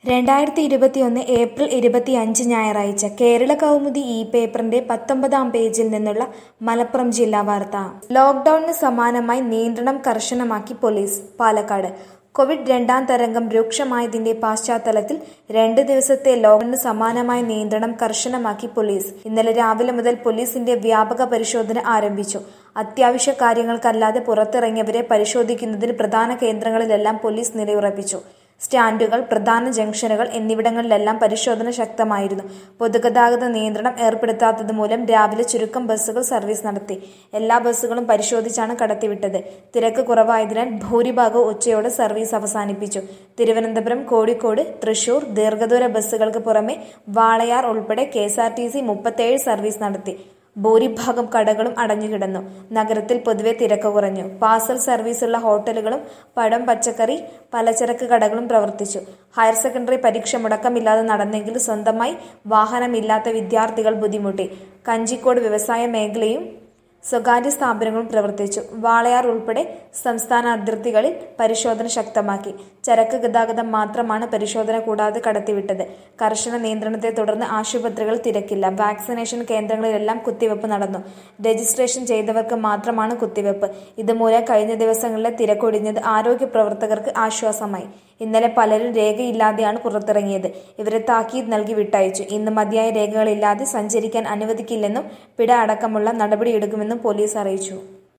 രണ്ടായിരത്തി ഇരുപത്തിയൊന്ന് ഏപ്രിൽ ഇരുപത്തിയഞ്ച് ഞായറാഴ്ച കേരള കൗമുദി ഈ പേപ്പറിന്റെ പത്തൊമ്പതാം പേജിൽ നിന്നുള്ള മലപ്പുറം ജില്ലാ വാർത്ത ലോക്ഡൌണിന് സമാനമായി നിയന്ത്രണം കർശനമാക്കി പോലീസ് പാലക്കാട് കോവിഡ് രണ്ടാം തരംഗം രൂക്ഷമായതിന്റെ പശ്ചാത്തലത്തിൽ രണ്ട് ദിവസത്തെ ലോക്ഡൌണിന് സമാനമായ നിയന്ത്രണം കർശനമാക്കി പോലീസ് ഇന്നലെ രാവിലെ മുതൽ പോലീസിന്റെ വ്യാപക പരിശോധന ആരംഭിച്ചു അത്യാവശ്യ കാര്യങ്ങൾക്കല്ലാതെ പുറത്തിറങ്ങിയവരെ പരിശോധിക്കുന്നതിന് പ്രധാന കേന്ദ്രങ്ങളിലെല്ലാം പോലീസ് നിലയുറപ്പിച്ചു സ്റ്റാൻഡുകൾ പ്രധാന ജംഗ്ഷനുകൾ എന്നിവിടങ്ങളിലെല്ലാം പരിശോധന ശക്തമായിരുന്നു പൊതുഗതാഗത നിയന്ത്രണം ഏർപ്പെടുത്താത്തത് മൂലം രാവിലെ ചുരുക്കം ബസ്സുകൾ സർവീസ് നടത്തി എല്ലാ ബസ്സുകളും പരിശോധിച്ചാണ് കടത്തിവിട്ടത് തിരക്ക് കുറവായതിനാൽ ഭൂരിഭാഗവും ഉച്ചയോടെ സർവീസ് അവസാനിപ്പിച്ചു തിരുവനന്തപുരം കോഴിക്കോട് തൃശൂർ ദീർഘദൂര ബസ്സുകൾക്ക് പുറമെ വാളയാർ ഉൾപ്പെടെ K S R T C മുപ്പത്തേഴ് സർവീസ് നടത്തി ഭൂരിഭാഗം കടകളും അടഞ്ഞുകിടന്നു നഗരത്തിൽ പൊതുവെ തിരക്ക് കുറഞ്ഞു പാർസൽ സർവീസുള്ള ഹോട്ടലുകളും പഴം പച്ചക്കറി പലചരക്ക് കടകളും പ്രവർത്തിച്ചു ഹയർ സെക്കൻഡറി പരീക്ഷ മുടക്കമില്ലാതെ നടന്നെങ്കിലും സ്വന്തമായി വാഹനമില്ലാത്ത വിദ്യാർത്ഥികൾ ബുദ്ധിമുട്ടി കഞ്ചിക്കോട് വ്യവസായ മേഖലയും സ്വകാര്യ സ്ഥാപനങ്ങളും പ്രവർത്തിച്ചു വാളയാർ ഉൾപ്പെടെ സംസ്ഥാന അതിർത്തികളിൽ പരിശോധന ശക്തമാക്കി ചരക്ക് ഗതാഗതം മാത്രമാണ് പരിശോധന കൂടാതെ കടത്തിവിട്ടത് കർശന നിയന്ത്രണത്തെ തുടർന്ന് ആശുപത്രികൾ തിരക്കില്ല വാക്സിനേഷൻ കേന്ദ്രങ്ങളിലെല്ലാം കുത്തിവെപ്പ് നടന്നു രജിസ്ട്രേഷൻ ചെയ്തവർക്ക് മാത്രമാണ് കുത്തിവെപ്പ് ഇതുമൂലം കഴിഞ്ഞ ദിവസങ്ങളിലെ തിരക്കൊടിഞ്ഞത് ആരോഗ്യ പ്രവർത്തകർക്ക് ആശ്വാസമായി ഇന്നലെ പലരും രേഖയില്ലാതെയാണ് പുറത്തിറങ്ങിയത് ഇവരെ താക്കീത് നൽകി വിട്ടയച്ചു ഇന്ന് മതിയായ രേഖകളില്ലാതെ സഞ്ചരിക്കാൻ അനുവദിക്കില്ലെന്നും പിഴ അടക്കമുള്ള നടപടിയെടുക്കുമെന്നും പോലീസ് അറിയിച്ചു